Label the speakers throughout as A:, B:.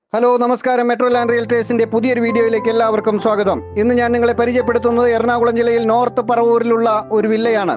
A: hello നമസ്കാരം metro land റിയൽറ്റേഴ്സിന്റെ പുതിയൊരു വീഡിയോയിലേക്ക് എല്ലാവർക്കും സ്വാഗതം ഇന്ന് ഞാൻ നിങ്ങളെ പരിചയപ്പെടുത്തുന്നത് എറണാകുളം ജില്ലയിൽ നോർത്ത് പറവൂരിലുള്ള ഒരു വില്ലയാണ്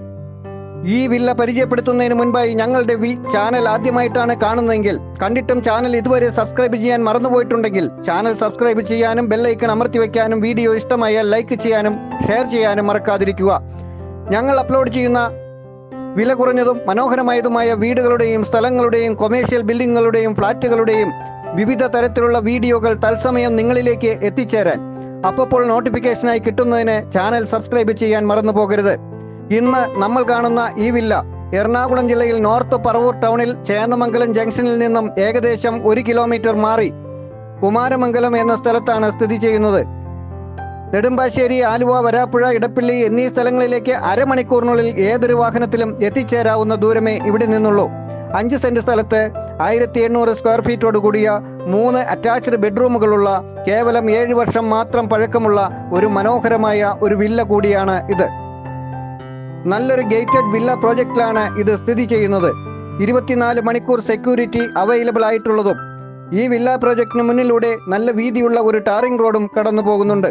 A: ഈ വില്ല പരിചയപ്പെടുത്തുന്നതിന് മുൻപായി ഞങ്ങളുടെ വി ചാനൽ ആദ്യമായിട്ടാണ് കാണുന്നതെങ്കിൽ കണ്ടിട്ടും ചാനൽ ഇതുവരെ സബ്സ്ക്രൈബ് ചെയ്യാൻ മറന്നുപോയിട്ടുണ്ടെങ്കിൽ ചാനൽ സബ്സ്ക്രൈബ് ചെയ്യാനും ബെല്ലൈക്കൺ അമർത്തി വെക്കാനും വീഡിയോ ഇഷ്ടമായാൽ ലൈക്ക് ചെയ്യാനും ഷെയർ ചെയ്യാനും മറക്കാതിരിക്കുക ഞങ്ങൾ അപ്ലോഡ് ചെയ്യുന്ന വില കുറഞ്ഞതും മനോഹരമായതുമായ വീടുകളുടെയും സ്ഥലങ്ങളുടെയും കൊമേഴ്ഷ്യൽ ബിൽഡിങ്ങുകളുടെയും ഫ്ളാറ്റുകളുടെയും വിവിധ തരത്തിലുള്ള വീഡിയോകൾ തത്സമയം നിങ്ങളിലേക്ക് എത്തിച്ചേരാൻ അപ്പോൾ നോട്ടിഫിക്കേഷനായി കിട്ടുന്നതിന് ചാനൽ സബ്സ്ക്രൈബ് ചെയ്യാൻ മറന്നു പോകരുത് ഇന്ന് നമ്മൾ കാണുന്ന ഈ വില്ല എറണാകുളം ജില്ലയിൽ നോർത്ത് പറവൂർ ടൗണിൽ ചേന്നമംഗലം ജംഗ്ഷനിൽ നിന്നും ഏകദേശം ഒരു കിലോമീറ്റർ മാറി കുമാരമംഗലം എന്ന സ്ഥലത്താണ് സ്ഥിതി ചെയ്യുന്നത് നെടുമ്പാശ്ശേരി ആലുവ വരാപ്പുഴ ഇടപ്പള്ളി എന്നീ സ്ഥലങ്ങളിലേക്ക് അരമണിക്കൂറിനുള്ളിൽ ഏതൊരു വാഹനത്തിലും എത്തിച്ചേരാവുന്ന ദൂരമേ ഇവിടെ നിന്നുള്ളൂ അഞ്ച് സെന്റ് സ്ഥലത്ത് ആയിരത്തി എണ്ണൂറ് സ്ക്വയർ ഫീറ്റോട് കൂടിയ മൂന്ന് അറ്റാച്ച്ഡ് ബെഡ്റൂമുകളുള്ള കേവലം ഏഴ് വർഷം മാത്രം പഴക്കമുള്ള ഒരു മനോഹരമായ ഒരു വില്ല കൂടിയാണ് ഇത് നല്ലൊരു ഗേറ്റഡ് വില്ല പ്രോജക്റ്റിലാണ് ഇത് സ്ഥിതി ചെയ്യുന്നത് ഇരുപത്തിനാല് മണിക്കൂർ സെക്യൂരിറ്റി അവൈലബിൾ ആയിട്ടുള്ളതും ഈ വില്ല പ്രോജക്റ്റിന് മുന്നിലൂടെ നല്ല വീതിയുള്ള ഒരു ടാറിംഗ് റോഡും കടന്നു പോകുന്നുണ്ട്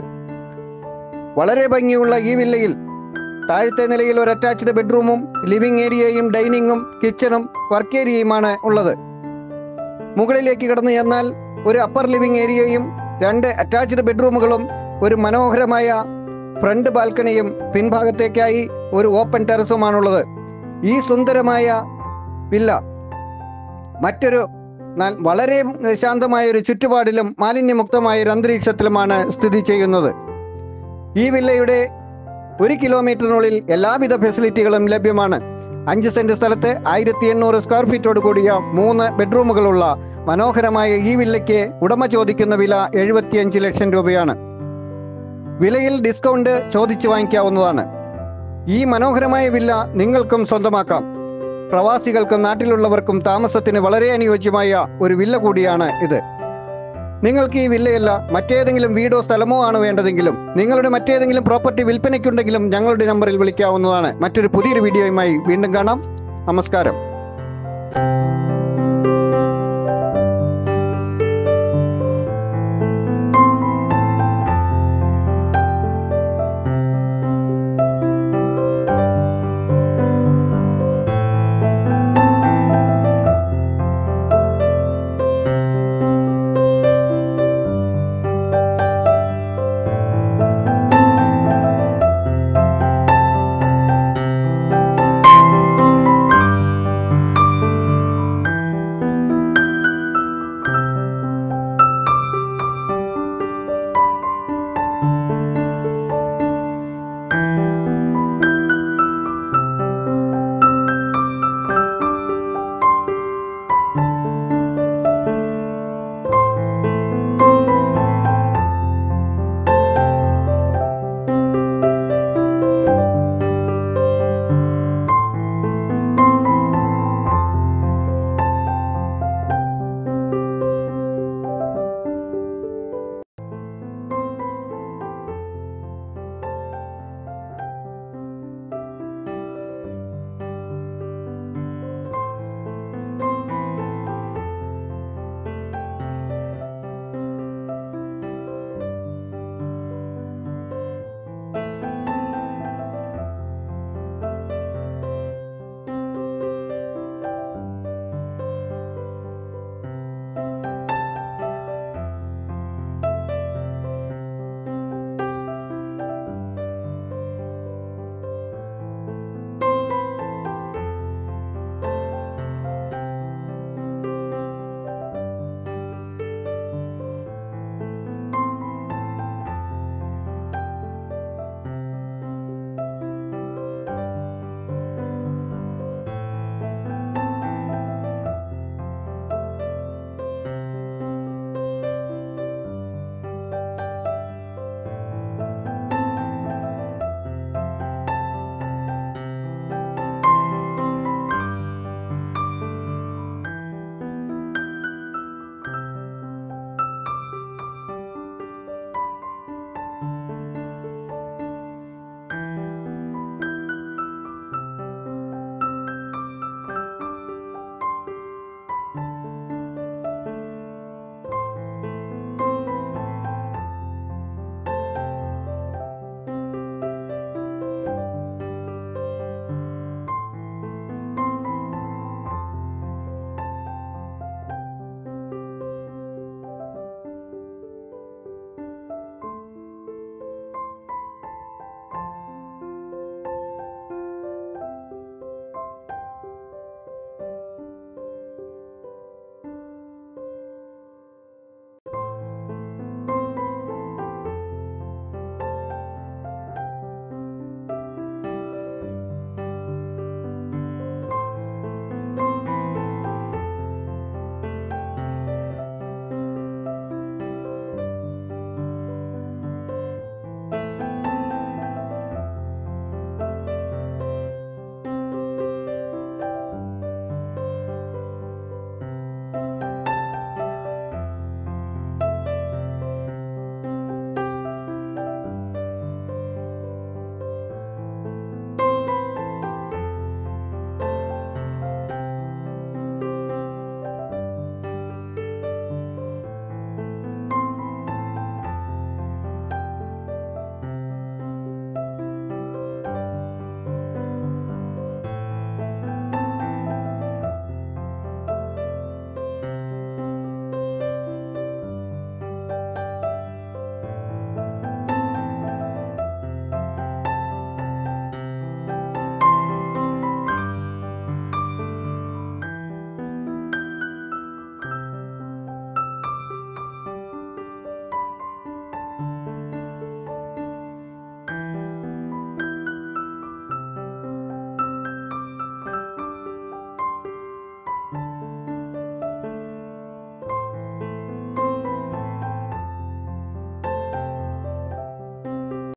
A: വളരെ ഭംഗിയുള്ള ഈ വില്ലയിൽ താഴത്തെ നിലയിൽ ഒരു അറ്റാച്ച്ഡ് ബെഡ്റൂമും ലിവിംഗ് ഏരിയയും ഡൈനിങ്ങും കിച്ചണും വർക്ക് ഏരിയയുമാണ് ഉള്ളത് മുകളിലേക്ക് കടന്നു ചെന്നാൽ ഒരു അപ്പർ ലിവിംഗ് ഏരിയയും രണ്ട് അറ്റാച്ച്ഡ് ബെഡ്റൂമുകളും ഒരു മനോഹരമായ ഫ്രണ്ട് ബാൽക്കണിയും പിൻഭാഗത്തേക്കായി ഒരു ഓപ്പൺ ടെറസുമാണുള്ളത് ഈ സുന്ദരമായ വില്ല മറ്റൊരു ന- വളരെ ശാന്തമായ ഒരു ചുറ്റുപാടിലും മാലിന്യമുക്തമായ ഒരു അന്തരീക്ഷത്തിലുമാണ് സ്ഥിതി ചെയ്യുന്നത് ഈ വില്ലയുടെ ഒരു കിലോമീറ്ററിനുള്ളിൽ എല്ലാവിധ ഫെസിലിറ്റികളും ലഭ്യമാണ് അഞ്ച് സെന്റ് സ്ഥലത്ത് ആയിരത്തി എണ്ണൂറ് സ്ക്വയർ ഫീറ്റോട് കൂടിയ മൂന്ന് ബെഡ്റൂമുകളുള്ള മനോഹരമായ ഈ വില്ലയ്ക്ക് ഉടമ ചോദിക്കുന്ന വില എഴുപത്തിയഞ്ച് ലക്ഷം രൂപയാണ് വിലയിൽ ഡിസ്കൗണ്ട് ചോദിച്ചു വാങ്ങിക്കാവുന്നതാണ് ഈ മനോഹരമായ വില്ല നിങ്ങൾക്കും സ്വന്തമാക്കാം പ്രവാസികൾക്കും നാട്ടിലുള്ളവർക്കും താമസത്തിന് വളരെ അനുയോജ്യമായ ഒരു വില്ല കൂടിയാണ് ഇത് നിങ്ങൾക്ക് ഈ വില്ലയല്ല മറ്റേതെങ്കിലും വീടോ സ്ഥലമോ ആണ് വേണ്ടതെങ്കിലും നിങ്ങളുടെ മറ്റേതെങ്കിലും പ്രോപ്പർട്ടി വിൽപ്പനയ്ക്കുണ്ടെങ്കിലും ഞങ്ങളുടെ നമ്പറിൽ വിളിക്കാവുന്നതാണ് മറ്റൊരു പുതിയൊരു വീഡിയോയുമായി വീണ്ടും കാണാം നമസ്കാരം